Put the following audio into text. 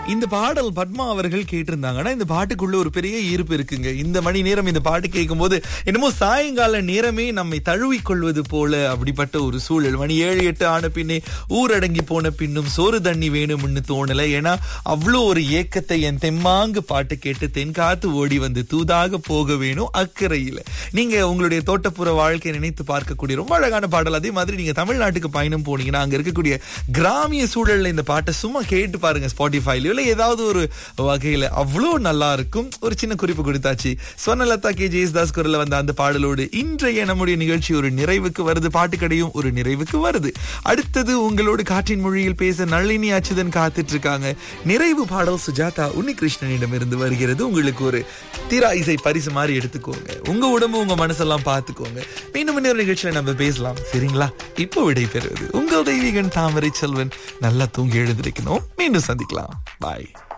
இந்த பாடல் பத்மா அவர்கள் கேட்டிருந்தாங்கன்னா இந்த பாட்டுக்குள்ள ஒரு பெரிய ஈர்ப்பு இருக்குங்க இந்த மணி நேரம் இந்த பாட்டு கேட்கும்போது என்னமோ சாயங்கால நேரமே நம்மை தழுவிக் கொள்வது போல அப்படிப்பட்ட ஒரு சூழல் மணி ஏழு எட்டு ஆன பின்னே ஊரடங்கி போன பின்னும் சோறு தண்ணி வேணும்னு தோணல ஏன்னா அவ்வளோ ஒரு ஏக்கத்தை என் தெம்மாங்கு பாட்டு கேட்டு தென்காத்து ஓடி வந்து தூதாக போக வேணும் அக்கறையில நீங்க உங்களுடைய தோட்டப்புற வாழ்க்கையை நினைத்து பார்க்கக்கூடிய ரொம்ப அழகான பாடல் அதே மாதிரி நீங்க தமிழ்நாட்டுக்கு பயணம் போனீங்கன்னா அங்க இருக்கக்கூடிய கிராமிய சூழல்ல இந்த பாட்டை சும்மா கேட்டு பாருங்க ஸ்பாட்டிஃபைலயோ இல்ல ஏதாவது ஒரு வகையில அவ்வளோ நல்லா இருக்கும் ஒரு சின்ன குறிப்பு கொடுத்தாச்சு சொன்னலதா கே ஜெயஸ்தாஸ் குரல்ல வந்த அந்த பாடலோடு இன்றைய நம்முடைய நிகழ்ச்சி ஒரு நிறைவுக்கு வருது பாட்டுக்கடையும் ஒரு நிறைவுக்கு வருது அடுத்தது உங்களோடு காற்றின் மொழியில் பேச நளினி அச்சுதன் காத்துட்டு இருக்காங்க நிறைவு பாடல் சுஜாதா உன்னிகிருஷ்ணனிடம் இருந்து வருகிறது உங்களுக்கு ஒரு திரா இசை பரிசு மாதிரி எடுத்துக்கோங்க உங்க உடம்பு உங்க மனசெல்லாம் பார்த்துக்கோங்க மீண்டும் இன்னொரு நிகழ்ச்சியில நம்ம பேசலாம் சரிங்களா இப்போ விடை பெறுவது உங்கள் தெய்வீகன் தாமரை செல்வன் நல்லா தூங்கி எழுந்திருக்கணும் மீண்டும் சந்திக்கலாம் பாய்